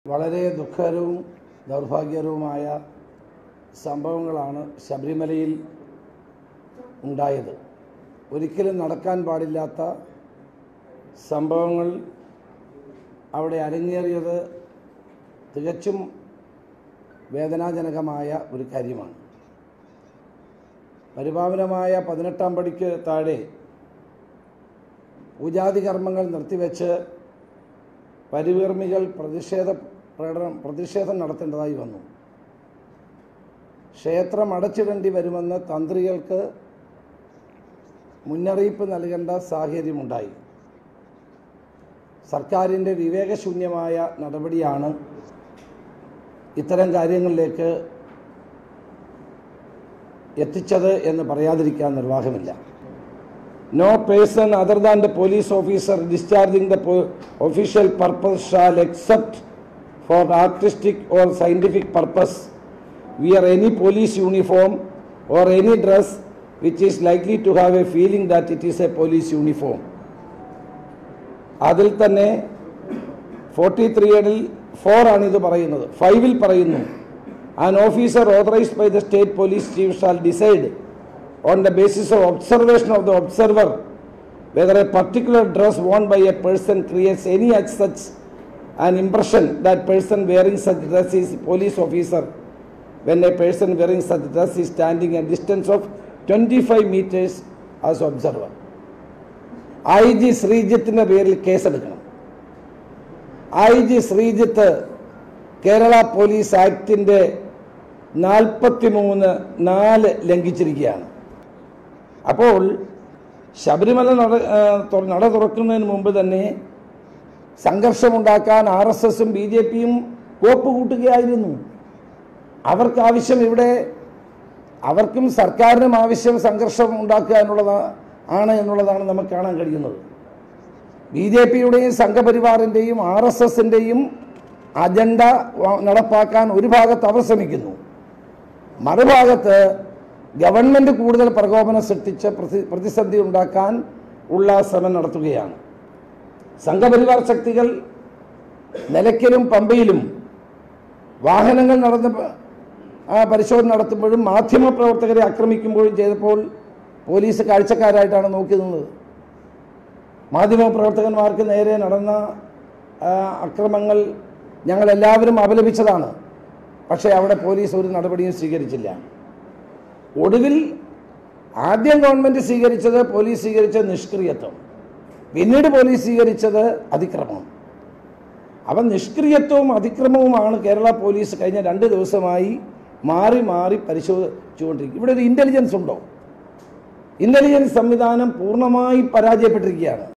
വളരെ ദുഃഖകരവും ദൗർഭാഗ്യകരവുമായ സംഭവങ്ങളാണ് ശബരിമലയിൽ ഉണ്ടായത് ഒരിക്കലും നടക്കാൻ പാടില്ലാത്ത സംഭവങ്ങൾ അവിടെ അരങ്ങേറിയത് തികച്ചും വേദനാജനകമായ ഒരു കാര്യമാണ് പരിപാവനമായ പതിനെട്ടാം പടിക്ക് താഴെ പൂജാതി കർമ്മങ്ങൾ നിർത്തിവെച്ച് പരികർമ്മികൾ പ്രതിഷേധ പ്രകടനം പ്രതിഷേധം നടത്തേണ്ടതായി വന്നു ക്ഷേത്രം അടച്ചിടേണ്ടി വരുമെന്ന് തന്ത്രികൾക്ക് മുന്നറിയിപ്പ് നൽകേണ്ട സാഹചര്യമുണ്ടായി സർക്കാരിൻ്റെ വിവേകശൂന്യമായ നടപടിയാണ് ഇത്തരം കാര്യങ്ങളിലേക്ക് എത്തിച്ചത് എന്ന് പറയാതിരിക്കാൻ നിർവാഹമില്ല No person other than the police officer discharging the po- official purpose shall except for artistic or scientific purpose wear any police uniform or any dress which is likely to have a feeling that it is a police uniform. അതിൽ തന്നെ forty ത്രീയിൽ four ആണ് ഇത് പറയുന്നത് ഫൈവിൽ പറയുന്നു an officer authorised by the state police chief shall decide on the basis of observation of the observer whether a particular dress worn by a person creates any as such an impression that person wearing such dress is police officer when a person wearing such dress is standing a distance of 25 meters as observer I G ശ്രീജിത്തിന്റെ പേരിൽ കേസെടുക്കണം I G Sreejith Kerala police ആക്ടിന്റെ നാൽപ്പത്തി മൂന്ന് നാല് ലംഘിച്ചിരിക്കുകയാണ് അപ്പോൾ ശബരിമല നട ആ, തൊ- നട തുറക്കുന്നതിന് മുമ്പ് തന്നെ സംഘർഷമുണ്ടാക്കാൻ ആർ എസ് എസും ബി ജെ പിയും കോപ്പ് കൂട്ടുകയായിരുന്നു അവർക്ക് ആവശ്യം ഇവിടെ അവർക്കും സർക്കാരിനും ആവശ്യം സംഘർഷം ഉണ്ടാക്കുക എന്നുള്ളതാ ആണ് എന്നുള്ളതാണ് നമുക്ക് കാണാൻ കഴിയുന്നത് ബി ജെ പിയുടെയും സംഘപരിവാറിൻ്റെയും ആർ എസ് എസിൻ്റെയും അജണ്ട വ- നടപ്പാക്കാൻ ഒരു ഭാഗത്ത് അവർ ശ്രമിക്കുന്നു മറുഭാഗത്ത് ഗവൺമെൻറ് കൂടുതൽ പ്രകോപനം സൃഷ്ടിച്ച് പ്രതി പ്രതിസന്ധി ഉണ്ടാക്കാൻ ഉള്ള ശ്രമം നടത്തുകയാണ് സംഘപരിവാർ ശക്തികൾ നിലയ്ക്കലും പമ്പയിലും വാഹനങ്ങൾ നടന്ന് പ- ആ പരിശോധന നടത്തുമ്പോഴും മാധ്യമപ്രവർത്തകരെ ആക്രമിക്കുമ്പോഴും ചെയ്തപ്പോൾ പോലീസ് കാഴ്ചക്കാരായിട്ടാണ് നോക്കി നിന്നത് മാധ്യമപ്രവർത്തകന്മാർക്ക് നേരെ നടന്ന ആ, അക്രമങ്ങൾ ഞങ്ങളെല്ലാവരും അപലപിച്ചതാണ് പക്ഷേ അവിടെ പോലീസ് ഒരു നടപടിയും സ്വീകരിച്ചില്ല ഒടുവിൽ ആദ്യം ഗവൺമെൻറ് സ്വീകരിച്ചത് പോലീസ് സ്വീകരിച്ചത് നിഷ്ക്രിയത്വം പിന്നീട് പോലീസ് സ്വീകരിച്ചത് അതിക്രമം അവ നിഷ്ക്രിയത്വവും അതിക്രമവുമാണ് കേരള പോലീസ് കഴിഞ്ഞ രണ്ട് ദിവസമായി മാറി മാറി പരിശോധിച്ചുകൊണ്ടിരിക്കും ഇവിടെ ഒരു ഇൻ്റലിജൻസ് ഉണ്ടോ ഇൻ്റലിജൻസ് സംവിധാനം പൂർണ്ണമായി പരാജയപ്പെട്ടിരിക്കുകയാണ്